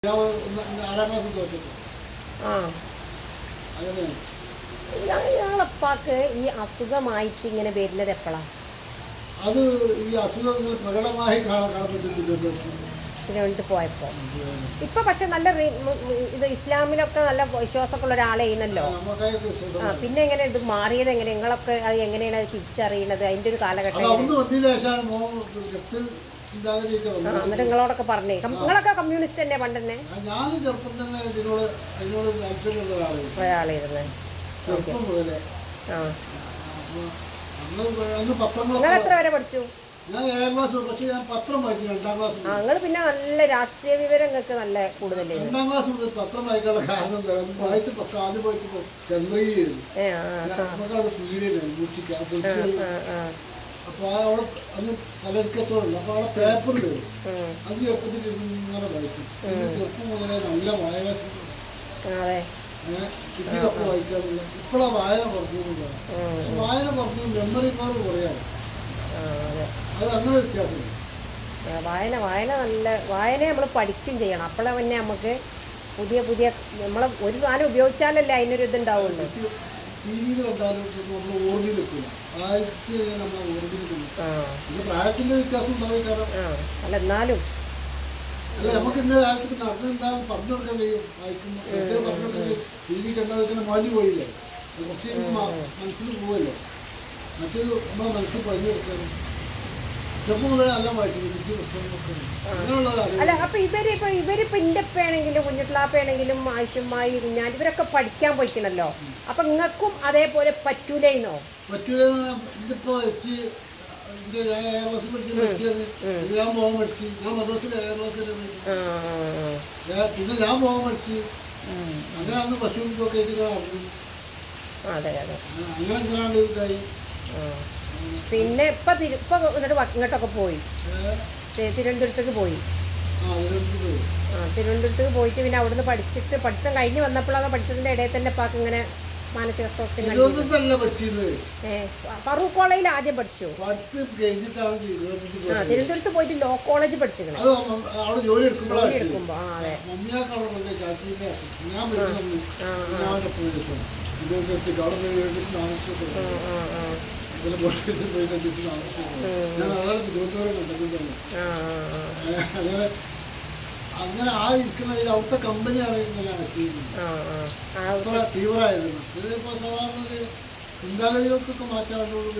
ഞാൻ ഒന്ന് ആറാം ക്ലാസ് തോറ്റത് ആ അങ്ങനെയാണ് ഞങ്ങളപ്പാക്ക് ഈ അസുഖമായിട്ട് ഇങ്ങനെ വരുന്നത് എപ്പോഴാണ് അത് ഈ അസുഖങ്ങൾ പ്രകടമായി കാണാൻ കാണാൻ പറ്റുന്നില്ല തിരുവനന്തപുരത്ത് പോയപ്പോൾ ഇപ്പൊ പക്ഷെ നല്ല റീ- ഉം, ഉം, ഇത് ഇസ്ലാമിലൊക്കെ നല്ല വിശ്വാസമൊക്കെ ഉള്ള ഒരാളെയ്യുന്നല്ലോ നമുക്കായിട്ട് ആ വിശ്വാസം പിന്നെ എങ്ങനെ ഇത് മാറിയത് എങ്ങനെ നിങ്ങളൊക്കെ അത് എങ്ങനെയാണ് അത് തിരിച്ചറിയണത് അതിന്റെ ഒരു അത് കാലഘട്ടം അവിടുന്ന് വന്നതിന് ശേഷമാണ് മോൻ രക്തം ചിന്താഗതിയൊക്കെ ആ വന്നത് എന്നിട്ട് നിങ്ങളോടൊക്കെ പറഞ്ഞേ കം- നിങ്ങളൊക്കെ കമ്മ്യൂണിസ്റ്റ് തന്നെ പണ്ട് തന്നെ ഞാൻ ചെറുപ്പം തന്നെ ഇതിനോട് അതിനോട് താല്പര്യമുള്ള ഒരാളായിരുന്നു ഒരാളിരുന്ന് ചെറുപ്പം മുതലേ ആ അപ്പൊ അന്ന് അന്ന് പത്രം നിങ്ങൾ എത്ര വരെ പഠിച്ചു ഞാൻ ഏഴാം ക്ലാസ് പക്ഷേ ഞാൻ പത്രം വായിച്ചു രണ്ടാം ക്ലാസ് ആ നിങ്ങൾ പിന്നെ നല്ല രാഷ്ട്രീയ വിവരം നിങ്ങൾക്ക് നല്ല കൂടുതലായിരുന്നു രണ്ടാം ക്ലാസ് മുതൽ പത്രം വായിക്കാനുള്ള കാരണം എന്താ അന്ന് വായിച്ച പത്രം ആദ്യം വായിച്ചപ്പോൾ ചെന്നൈയായിരുന്നു ഏ ആ ആ, നമുക്കത് പീഡിയനായിരുന്നു മൂച്ചിക്ക് ആ പൊളിച്ച് ആ ആ അപ്പോൾ ആ അവിടെ അന്ന് പലർക്കത്തോടുണ്ട് അപ്പോൾ അവിടെ പേപ്പറിൽ ഉം. അത് ചെറുപ്പത്തിൽ ഇങ്ങനെ വായിച്ചു പിന്നെ ചെറുപ്പം മുതലേ നല്ല വായന അതെ ഇതൊക്കെ വായിക്കാറില്ല ഇപ്പോഴാണ് വായന കുറഞ്ഞു പക്ഷെ വായന കുറഞ്ഞു മെമ്മറി പവർ കുറയാണ് ആ അതെ അത് അങ്ങനെ വ്യത്യാസമില്ല ആ, വായന വായന നല്ല വായന നമ്മൾ പഠിക്കും ചെയ്യണം അപ്പോഴേ പിന്നെ നമുക്ക് പുതിയ പുതിയ നമ്മൾ ഒരു സാധനം ഉപയോഗിച്ചാലല്ലേ അതിനൊരു ഇതുണ്ടാവുള്ളൂ ടി വിയിൽ കണ്ടാലും നമ്മൾ ഓർമ്മയിൽ വെക്കില്ല വായിച്ച് കഴിഞ്ഞാൽ നമ്മൾ ഓർമ്മയിൽ വെക്കില്ല ആ പിന്നെ പ്രായത്തിൻ്റെ വ്യത്യാസം ഉണ്ടാവും കാരണം ആ അല്ല എന്നാലും അല്ല നമുക്ക് ഇന്ന കാലത്ത് നടന്നെന്താന്ന് പറഞ്ഞു കൊടുക്കാൻ കഴിയും വായിക്കുമ്പോൾ വെറുതെ പറഞ്ഞു കൊടുക്കാൻ ടി വി കണ്ടതൊക്കെ മാറ്റി പോയില്ലേ അത് കുറച്ച് കഴിയുമ്പോൾ മനസ്സിൽ പോവല്ലേ മറ്റേത് നമ്മളെ മനസ്സിൽ പറഞ്ഞു കൊടുക്കാനും ചെറുപ്പം മുതലേ നല്ല വായിച്ചു എനിക്ക് പുസ്തകങ്ങളൊക്കെ ഉണ്ട്. അങ്ങനെയുള്ളത് അല്ല അറിയാം അപ്പൊ ഇവര് ഇപ്പൊ ഇവരിപ്പോ ഇൻ്റെപ്പാണെങ്കിലും കുഞ്ഞിട്ടിളാപ്പാണെങ്കിലും ആവശ്യമായി ഞാൻ ഇവരൊക്കെ പഠിക്കാൻ പോയിക്കണല്ലോ അപ്പൊ നിങ്ങൾക്കും അതേപോലെ പറ്റൂലേന്നോ പറ്റൂല ഇതിപ്പോ വെച്ച് ഇതിന്റെ ഞാൻ ഏഴാം ക്ലാസ്സിൽ പഠിച്ച വെച്ചത് ഞാൻ പോകാൻ പഠിച്ച് ഞാൻ മദ്രസിൽ ഏഴാം ക്ലാസ്സിൽ ആ ആ, ആ. പിന്നെ ഞാൻ പോകാൻ പഠിച്ച് അങ്ങനെ അന്ന് പശു ഇതൊക്കെ ആയിട്ട് നടന്നു അതെ അതെ അങ്ങനെ എങ്ങനെയാണ് ഇതായി ആ. പിന്നെ ഇപ്പൊ തിരു ഇപ്പൊ എന്നിട്ട് വ- ഇങ്ങോട്ടൊക്കെ പോയി ഏഹ് തി- തിരുവനന്തപുരത്തേക്ക് പോയി ആ അതിനടുത്ത് പോയി ആ തിരുവനന്തപുരത്തേക്ക് പോയിട്ട് പിന്നെ അവിടുന്ന് പഠിച്ചിട്ട് പഠിത്തം കഴിഞ്ഞ് വന്നപ്പോഴാണ് പഠിത്തത്തിന്റെ ഇടയിൽ തന്നെ പാക്ക് ഇങ്ങനെ മാനസിക സ്വാസ്ഥ്യം കണ്ടു തിരുവനന്തപുരത്തല്ല പഠിച്ചിരുന്നത് ഏ ഫറൂഖ് കോളേജിൽ ആദ്യം പഠിച്ചു പഠിത്തം കഴിഞ്ഞിട്ടാണ് തിരുവനന്തപുരത്ത് ആ പോയത് തിരുവനന്തപുരത്ത് പോയിട്ട് ലോ കോളേജ് പഠിച്ചിരിക്കണം അത് മ- അവിടെ ജോലി എടുക്കുമ്പോഴാണ് പഠിച്ചത്. എടുക്കുമ്പോ ആ അതെ മമ്മിയാക്ക് അവിടെ കൊണ്ട് കാൽക്കുലേറ്റ് ആശം ഞാൻ വരുന്നു ആ, ഞാൻ അവൻ്റെ പോലീസാണ് തിരുവനന്തപുരത്തേക്ക് അവിടെ പോയി രണ്ടീസിന് ആവശ്യപ്പെട്ടു ആ ആ ഇതിൽ പോലീസിൽ പോയി രണ്ടീസിന് ആവശ്യപ്പെട്ടു ഞാൻ അതാണ് തിരുവനന്തപുരം കണ്ടെത്തുന്നത് ആ ആ ആ അങ്ങനെ അങ്ങനെ ആ ഇരിക്കുന്നതിൽ അവിടുത്തെ കമ്പനിയാണ് ഇങ്ങനെ ചെയ്യുന്നത് ആ ആ ആ അത്ര തീവ്രമായിരുന്നു ഇതിപ്പോൾ സാധാരണ ഒരു ചിന്താഗതികൾക്കൊക്കെ മാറ്റാണ്ടോട്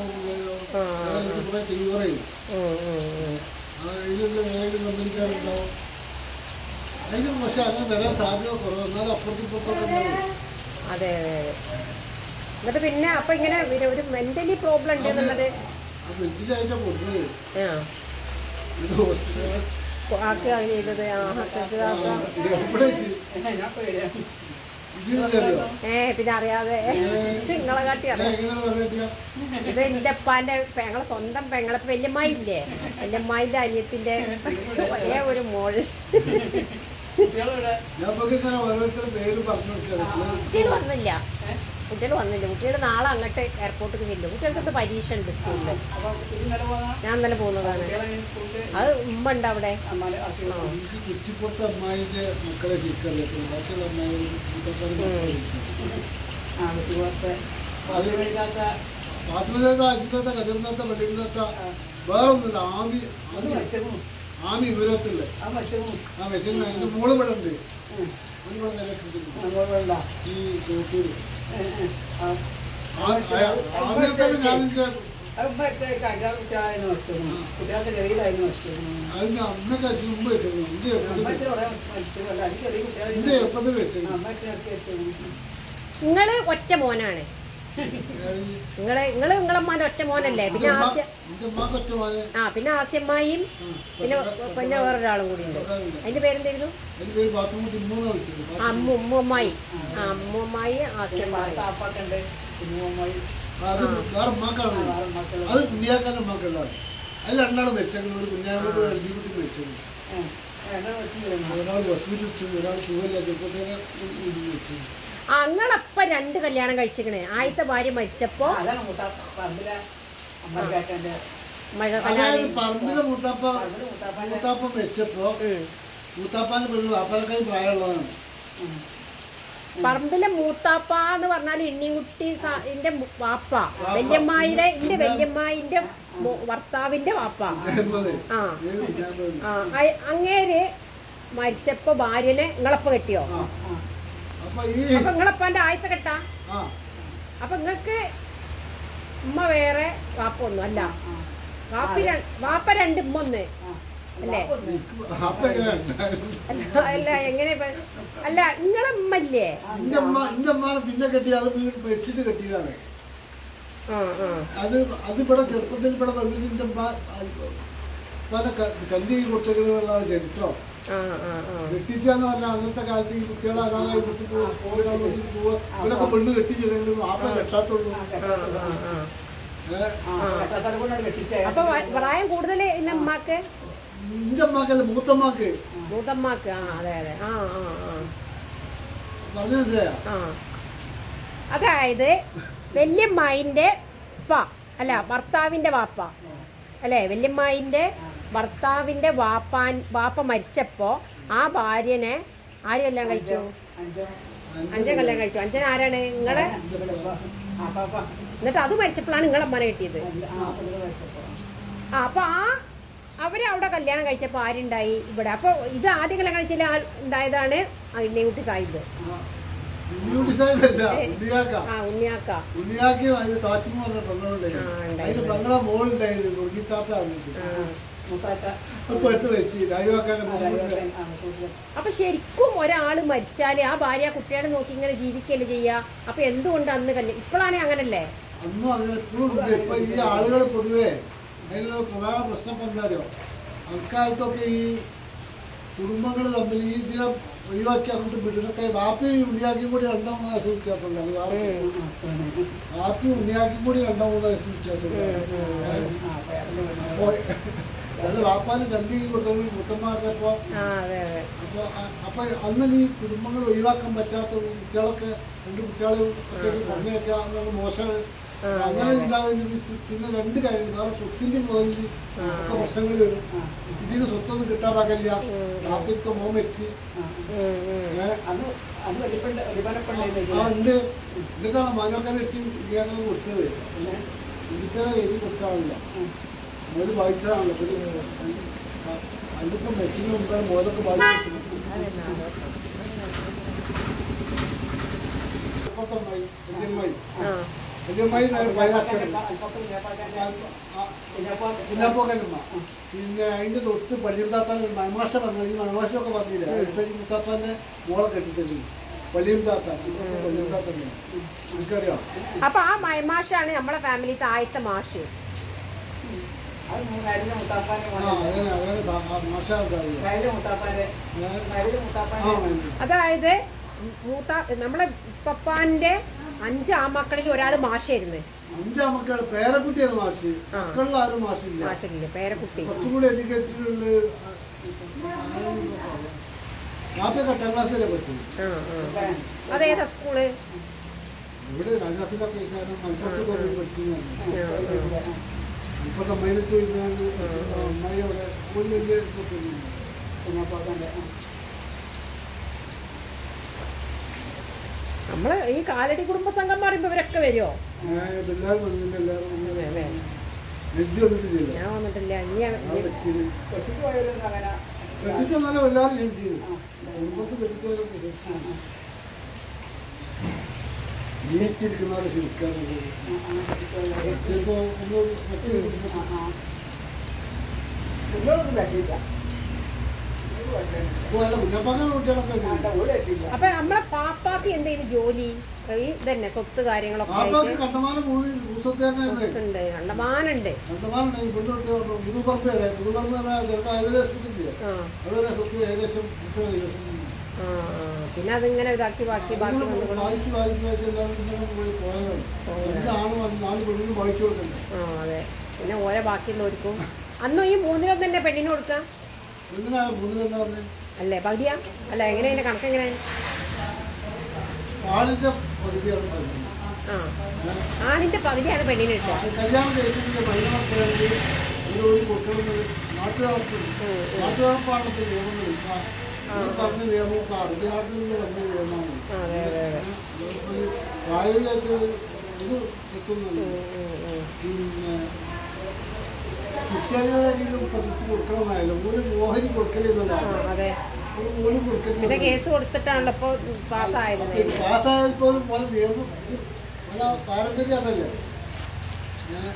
കുറെ തീവ്രയില്ല ഉം, ഉം, ഉം. അതിലുള്ള ഏഴ് കമ്പനിക്കാരുണ്ടാവും അതിനും പക്ഷെ അങ്ങനെ വരാൻ സാധ്യത കുറവ് എന്നാലും അപ്പുറത്തും ഇപ്പുറത്തൊക്കെ ഉണ്ടാവും അതെ അതെ അതെ എന്നിട്ട് പിന്നെ അപ്പൊ ഇങ്ങനെ ഒരു- ഒരു മെന്റലി പ്രോബ്ലം ഉണ്ട് എന്നുള്ളത് അപ്പൊ ഇതിലതിന്റെ കൊടുത്തത് ആ ഇത് ഹോസ്പിറ്റൽ ആക്കുക ചെയ്തത് ആ ഹസ്ബൻഡ് ആക്കുക. എവിടെ ഇതിലറിയോ ഏ പിന്നെ അറിയാതെ ഇത് നിങ്ങളെ കാട്ടി ഞാൻ അറിയാം എങ്ങനെ പറഞ്ഞിട്ട് ഇത് എന്റെ ഉപ്പാന്റെ പെങ്ങളെ സ്വന്തം പെങ്ങളെ വല്യമ്മായില്ലേ വല്യമ്മായിന്റെ അനിയത്തിന്റെ ഒരേ ഒരു മോള് ഞാൻ ഇപ്പൊക്കെ ഇങ്ങനെ ഓരോരുത്തരുടെ പേര് പറഞ്ഞു കൊടുക്കുകയാണ് കുട്ടികൾ വന്നില്ല കുട്ടികൾ വന്നില്ല കുട്ടികൾ നാളെ അങ്ങോട്ട് എയർപോർട്ടിൽ ചെല്ലും കുട്ടികൾക്ക് പരീക്ഷ ഉണ്ട് സ്കൂളിൽ ഞാൻ ഇന്നലെ പോകുന്നതാണ് അത് ഉമ്മ ഉണ്ട് അവിടെ എനിക്ക് കുറ്റിപ്പുറത്തെ അമ്മായിന്റെ മക്കളെ ശരിക്കറിയത്തില്ല ബാക്കിയുള്ള അമ്മായി പാത്രത്തെ അഞ്ചത്തെ കരുന്നത്തെ വെളിന്നത്തെ വേറെ ഒന്നുമില്ല ആമി ആമി ആമി വിവരത്തില്ല ആ വെച്ചിരുന്ന അതിന്റെ മോള് ഇവിടെ ഉണ്ട് അതിനുള്ള നിലക്കിട്ടുണ്ട് ഈ തോട്ടൂര് ആമിനെ തന്നെ ഞാൻ എനിക്ക് അതിന് അന്നൊക്കെ മുമ്പ് വെച്ചിരുന്നു എന്റെ ചെറുപ്പത്തിൽ എന്റെ ചെറുപ്പത്തിൽ വെച്ചിരുന്നു നിങ്ങള് ഒറ്റ മോനാണ് നിങ്ങള് നിങ്ങള് നിങ്ങളമ്മാന്റെ ഒറ്റ മോനല്ലേ പിന്നെ ആസ്യ എന്റെ ഉമ്മാക്ക് ഒറ്റ മോനെ ആ പിന്നെ ആസ്യമ്മായും പിന്നെ പിന്നെ വേറൊരാളും കൂടി ഉണ്ട് അതിന്റെ പേരെന്തായിരുന്നു എന്റെ പേര് ബാത്റൂമിൽ തിമ്മൂന്ന് വിളിച്ചിരുന്നു അമ്മു ഉമ്മുമ്മായി ആ അമ്മുമ്മായി ആസ്യമ്മായി അത് വേറെ ഉമ്മാക്കാണ് അത് കുഞ്ഞാക്കാൻ്റെ ഉമ്മാക്കുള്ളതാണ് അതിൽ രണ്ടാളും വെച്ചേക്കണം ഒരു കുഞ്ഞാനോട് എഴുതി കുട്ടി വെച്ചത് ഒരാൾ ഹോസ്പിറ്റലിൽ വെച്ചു ഒരാൾ സുഖമില്ല ചെറുപ്പത്തേനെ വെച്ചു ആ നിങ്ങളപ്പ രണ്ട് കല്യാണം കഴിച്ചിക്കണേ ആദ്യത്തെ ഭാര്യ മരിച്ചപ്പോ മക അതായത് കല്യാണം പറമ്പിലെ മൂത്താപ്പ മൂത്താപ്പം വെച്ചപ്പോ ഉം. മൂത്താപ്പാൻ്റെ പെണ്ണ് വാപ്പാനക്കായി പ്രായമുള്ളതാണ് പറമ്പിലെ മൂത്താപ്പ എന്ന് പറഞ്ഞാൽ ഇണ്ണിക്കുട്ടി എന്റെ വാപ്പ വല്യമ്മായിയുടെ എന്റെ വല്യമ്മായിന്റെ മു- ഭർത്താവിന്റെ വാപ്പ എൺപത് ആ ഏത് വിജ്ഞാപനം? ആ അയ്- അങ്ങേര് മരിച്ചപ്പോ ഭാര്യനെ നിങ്ങളപ്പ കെട്ടിയോ ആ. അപ്പൊ ഈ അപ്പൊ നിങ്ങളപ്പന്റെ ആയത്തെ കെട്ടാ ആ അപ്പൊ നിങ്ങക്ക് ഉമ്മ വേറെ വാപ്പ ഒന്നും അല്ല വാപ്പ ര- വാപ്പ രണ്ട് ഉമ്മ ഒന്ന് അല്ലേ അപ്പൊ എങ്ങനെയാണ് അല്ല അല്ല എങ്ങനെ ഇപ്പൊ- അല്ല നിങ്ങളെ ഉമ്മല്ലേ എന്റെ അമ്മ എന്റെ അമ്മാനെ പിന്നെ കെട്ടി അത് വീട് വെച്ചിട്ട് കെട്ടിയതാണ് ആ ആ അത് അത് ഇവിടെ ചെറുപ്പത്തിൽ ഇവിടെ വന്നിട്ട് പല കല്ല് കൊടുത്തുള്ള ചരിത്രം ആ ആ ആ കെട്ടിച്ചാന്ന് പറഞ്ഞാൽ അന്നത്തെ കാലത്ത് ഈ കുട്ടികളെ അനാഥായി കുട്ടി പോവുക പോവുക ഇവരൊക്കെ പെണ്ണ് കെട്ടിച്ചില്ലെങ്കിൽ വാപ്പ കെട്ടാത്തുള്ളൂ ആ ആ ഏഹ് അപ്പൊ വ- പ്രായം കൂടുതൽ എന്റെ ഉമ്മാക്ക് എന്റെ അമ്മാക്കല്ല മൂത്തമ്മാക്ക് മൂത്തമ്മാക്ക് ആ അതെ അതെ ആ ആ ആ പറഞ്ഞു മനസ്സിലായോ ആ അതായത് വല്യമ്മായിന്റെ ഉപ്പ അല്ല ഭർത്താവിന്റെ വാപ്പ അല്ലേ വല്യമ്മായിന്റെ ഭർത്താവിന്റെ വാപ്പാൻ വാപ്പ മരിച്ചപ്പോ ആ ഭാര്യനെ ആര് കല്യാണം കഴിച്ചു അഞ്ചൻ കല്യാണം കഴിച്ചു അഞ്ചൻ ആരാണ് നിങ്ങളെ എന്നിട്ട് അത് മരിച്ചപ്പോഴാണ് നിങ്ങളെ അമ്മനെ കിട്ടിയത് ആ അപ്പൊ ആ അവരെ അവിടെ കല്യാണം കഴിച്ചപ്പോ ആരുണ്ടായി ഇവിടെ അപ്പൊ ഇത് ആദ്യം കല്യാണം കഴിച്ചതിൽ ആൾ ഉണ്ടായതാണ് അണ്ണേക്കുട്ടി സാഹിബ് ഉണ്ണിയുട്ടി സാഹിബല്ല ഉണ്ണിയാക്ക ആ ഉണ്ണിയാക്ക ഉണ്ണിയാക്കി അതിന് താജ്മഹൽ പറഞ്ഞ പെങ്ങളുണ്ടായിരുന്നു ആ, ഉണ്ടായിരുന്നു. അതിന് പെങ്ങളെ മോളുണ്ടായിരുന്നു നുറുകിത്താത്ത വന്നിട്ട് അപ്പൊ എടുത്ത് വെച്ച് രാജുവാക്കാന്റെ ബുദ്ധിമുട്ട് അപ്പൊ ശരിക്കും ഒരാള് മരിച്ചാല് ആ ഭാര്യ കുട്ടികളെ നോക്കി ഇങ്ങനെ ജീവിക്കല്ലേ ചെയ്യാ അപ്പൊ എന്തുകൊണ്ട് അന്ന് കല്യാണം ഇപ്പോഴാണ് അങ്ങനല്ലേ അന്നും അങ്ങനെ എപ്പോഴും ഉണ്ട് ഇപ്പൊ ഈ ആളുകൾ പൊതുവേ അതിൽ പ്രധാന പ്രശ്നം പറഞ്ഞാലോ അക്കാലത്തൊക്കെ ഈ കുടുംബങ്ങൾ തമ്മിൽ ഈ ഇതിനെ ഒഴിവാക്കി അങ്ങോട്ട് വിടുന്നൊക്കെ വാപ്പി ഉണ്ണിയാക്കിയും കൂടി രണ്ടോ മൂന്നോ വയസ്സ് വ്യത്യാസമുണ്ട് അത് വാപ്പി വാപ്പി ഉണ്ണിയാക്കിയും കൂടി രണ്ടോ മൂന്നോ വയസ്സ് വ്യത്യാസമുണ്ട് അപ്പോ അത് വാപ്പാന് ചന്തി കൊടുത്തെങ്കിൽ മുത്തന്മാരുടെ ആ അതെ അതെ അപ്പൊ അ- അപ്പൊ അന്ന് ഈ കുടുംബങ്ങൾ ഒഴിവാക്കാൻ പറ്റാത്ത കുട്ടികളൊക്കെ രണ്ട് കുട്ടികളെ ഒക്കെ പറഞ്ഞേക്കാം എന്നത് മോശമാണ് അങ്ങനെ ഉണ്ടാകുന്ന പിന്നെ രണ്ട് കാര്യം വേറെ സ്വത്തിന്റെ മുതലിൽ ഒക്കെ പ്രശ്നങ്ങൾ വരും ഇതിന് സ്വത്തൊന്നും കിട്ടാതാകില്ല ആദ്യത്തെ മോൻ വെച്ച് ഉം, ഉം. ഏ, ആ ഉണ്ട് ഇതൊക്കെയാണ് മാനവക്കാരെ വെച്ച് ഇയാളെ കൊടുത്തത് ഇതിപ്പോ എഴുതി കൊടുക്കാറില്ല മോല് വായിച്ചതാണല്ലോ ഒരു അതിപ്പോ മെച്ചിന് മുമ്പാണ് മോലൊക്കെ വായിച്ചു മുപ്പത്തൊന്നായി വല്യമ്മായി ആ വല്യമ്മായി വയലാക്കരുത് കുഞ്ഞാപ്പോക്കൻ്റെമ്മ പിന്നെ അതിന്റെ തൊട്ട് പള്ളിയും മണമാശ പറഞ്ഞു ഈ മണമാശൊക്കെ പറഞ്ഞില്ല എസ് ഐ മുത്താപ്പാന്റെ മോളെ കെട്ടിച്ചത് പള്ളിയും താത്ത പള്ളിയും താത്തന്നെ എനിക്കറിയാം അപ്പൊ ആ മയമാഷാണ് നമ്മളെ ഫാമിലിത്തെ ആദ്യത്തെ മാഷ് ആ അതന്നെ അതന്നെ മാഷാ സാധിക്കും ആ വേണ്ടി അതായത് മൂത്ത നമ്മളെ പപ്പാന്റെ അഞ്ച് ആമക്കളിൽ ഒരാൾ മാഷായിരുന്നു അഞ്ചാം മക്കൾ പേരക്കുട്ടിയാണ് മാഷ് ആ. മക്കളിൽ ആരും മാഷില്ല മാഷില്ലേ പേരക്കുട്ടി കുറച്ചും കൂടി എഡ്യൂക്കേറ്റഡ് ആദ്യ എട്ടാം ക്ലാസ് വരെ പറ്റും ആ ആ അതേതാ സ്കൂള് ഇവിടെ രാജാസിലൊക്കെ കാരണം മലപ്പുറത്ത് കുറേ പഠിച്ചിരുന്നു ആ, ആ. ഇപ്പോഴത്തെ അമ്മയിലേക്ക് വരുന്നതാണ് അമ്മായി അവിടെ ഒരു വലിയ ഇതൊക്കെ ഉണ്ട്. നമ്മള് ഈ കാലടി കുടുംബ സംഘം പറയുമ്പോ ഇവരൊക്കെ വരുമോ ഞാൻ എല്ലാവരും വന്നില്ല എല്ലാവരും വന്നില്ല അതെ അതെ നെജ്ജി വന്നിട്ടില്ല ഞാൻ വന്നിട്ടില്ല ഇനി ആ പറ്റിയത് കെട്ടിച്ചെന്നാലും എല്ലാവരും ഞാൻ ചെയ്തു കുടുംബത്ത് കെട്ടിച്ചവരൊക്കെ ജീവിച്ചിരിക്കുന്നവരെ ശരിക്കാറുണ്ട് ചിലപ്പോ ഒന്ന് മറ്റൊരു കുടുംബത്തിൽ ഇപ്പൊ അല്ല കുഞ്ഞപ്പാക്കുന്ന കുട്ടികളൊക്കെ ഉണ്ട്. അപ്പൊ നമ്മളെ പാപ്പാക്ക് എന്തെങ്കിലും ജോലി ഈ ഇതന്നെ സ്വത്ത് കാര്യങ്ങളൊക്കെ പാപ്പാക്ക് ആയിട്ട് കണ്ടമാനം ഭൂമി ഭൂസ്വത്ത് തന്നെ ഉണ്ട് ഉണ്ട് കണ്ടമാനുണ്ട് കണ്ടമാനം ഇവിടുന്ന് തൊട്ട് പുതുപ്പറമ്പ് വരെ പുതുപ്പറമ്പ് പറഞ്ഞാൽ ചെറുപ്പം ഏകദേശത്തില്ല ആ അതുവരെ സ്വത്ത് ഏകദേശം മുപ്പത് ദിവസം ആ ആ. പിന്നെ അതിങ്ങനെ ഇതാക്കി ബാക്കി ബാക്കി അങ്ങനെ വന്നുകൊണ്ട് വായിച്ച് വായിച്ച് വായിച്ച് എല്ലാവരും ഇങ്ങനെ പോയി പോയതാണ് എന്താണ് വന്ന് നാല് പെണ്ണിന് വായിച്ചു കൊടുക്കണ്ടേ ആ അതെ പിന്നെ ഓരോ ബാക്കിയുള്ളവർക്കും അന്നും ഈ മൂന്നിലും തന്നെ പെണ്ണിന് കൊടുക്കാം എന്തിനാണ് മൂന്നിലെന്താ പറഞ്ഞത് അല്ലേ പകുതിയാ അല്ല എങ്ങനെ അതിന്റെ കണക്ക് എങ്ങനെ ആളിന്റെ പകുതിയാണ് പറയുന്നത് ആ ആണിന്റെ പകുതിയാണ് പെണ്ണിന് കിട്ടുക അത് കല്യാണം കഴിച്ചിട്ട് മൈനമക്കളാണെങ്കിൽ ഒരു കൊടുക്കുന്നത് നാട്ടു നടത്തുന്നു നാട്ടു നടപ്പാണ് ഇപ്പോൾ നിയമങ്ങൾ ഇപ്പം ഈ പറഞ്ഞ നിയമം ഇപ്പം അറബി നാട്ടിൽ നിന്ന് വന്ന നിയമമാണ് അതെ അതെ അതെ ഇതിപ്പോൾ ഈ പ്രായോഗികമായിട്ട് ഒരു ഇത് കിട്ടുന്നുണ്ട് ഉം, ഉം. പിന്നെ ക്രിസ്ത്യാനികളെങ്കിലും പ്രസിദ്ധി കൊടുക്കണമെന്നായാലും ഒരു മോഹരി ആ കൊടുക്കലെന്നുള്ളതാണ് അതെ ഒരു പോലും പിന്നെ കൊടുക്കലില്ല കേസ് കൊടുത്തിട്ടാണല്ലോ ഇപ്പോൾ പാസ്സായത് പാസ്സായാൽ പോലും പല നിയമം ഇത് പല പാരമ്പര്യം അതല്ലേ ഏ?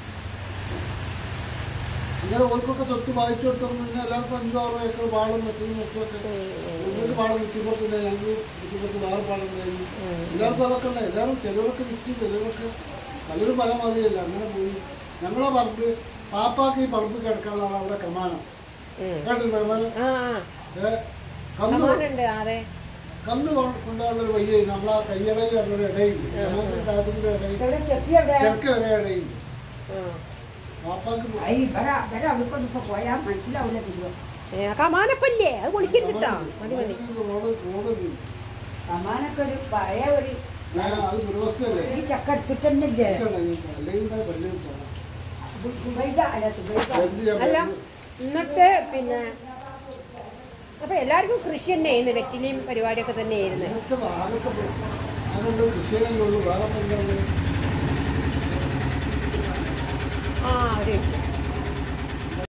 ഇങ്ങനെ ഓർക്കൊക്കെ സ്വത്ത് വായിച്ചു കൊടുത്തു പിന്നെ എല്ലാവർക്കും അഞ്ചോ ആറോ ഏക്കർ പാടും മറ്റൊന്നും മറ്റൊക്കെ ഒന്നിന് പാടം വിൽക്കുമ്പോൾ തന്നെ ഞങ്ങൾക്ക് വിൽക്കുമ്പോൾ വേറെ പാടം കഴിഞ്ഞു എല്ലാവർക്കും അതൊക്കെ ഉണ്ട് എല്ലാവരും ചിലവരൊക്കെ വിറ്റ് ചിലവരൊക്കെ പലരും പല മാതിരിയല്ല അങ്ങനെ പോയി ഞങ്ങളെ പറമ്പ് പാപ്പാക്ക് ഈ പറമ്പ് കിടക്കാനുള്ളതാണ് അവിടെ കമാനം ഉം. കേട്ടില്ലേ കമാനം ആ ആ ഏ? കന്ന് സമാനുണ്ട് അതെ കന്ന് കൊ- കൊണ്ടുപോകാനുള്ള ഒരു വഴിയായി നമ്മളാ കയ്യടയിൽ പറഞ്ഞൊരു ഇടയുണ്ട് ഞങ്ങൾക്ക് താഴത്തിന്റെ ഇടയിൽ ഇവിടെ ഷെഫി എവിടെ ചെറുക്ക വരെ ഇടയുണ്ട് ആ. പാപ്പാക്ക് പോ- ഐ, ഇവിടെ ഇവിടെ അവിടേക്കൊന്നും ഇപ്പൊ പോയാൽ മനസ്സിലാവില്ല തിരുവോ ഏ, കമാനപ്പല്ലേ അത് പൊളിക്കരുതിട്ടാ മതി മതി റോഡ് റോഡ് ഉണ്ട്. സമാനൊക്കെ ഒരു പഴയ ഒരു ഞാൻ അത് ദുരവസ്ഥയല്ലേ ഈ ചക്ക എടുത്തിട്ട് തന്നെ ഇല്ലേ? അല്ലെങ്കിൽ തന്നെ പല്ലിൽ പോകണം ദു- ദുബൈദ അല്ല ദുബൈദ എന്ത് ചെയ്യാൻ അല്ല പറ്റും? എന്നിട്ട് പിന്നെ അപ്പൊ എല്ലാവർക്കും കൃഷി തന്നെ ആയിരുന്നു വെറ്റിലയും പരിപാടിയൊക്കെ തന്നെ ആയിരുന്നു ഇന്നത്തെ ആകെ അതിനുള്ള കൃഷികളല്ലേ ഉള്ളൂ വേറെ ഇപ്പൊ എന്താ ഉള്ളത്? ആ ഒരു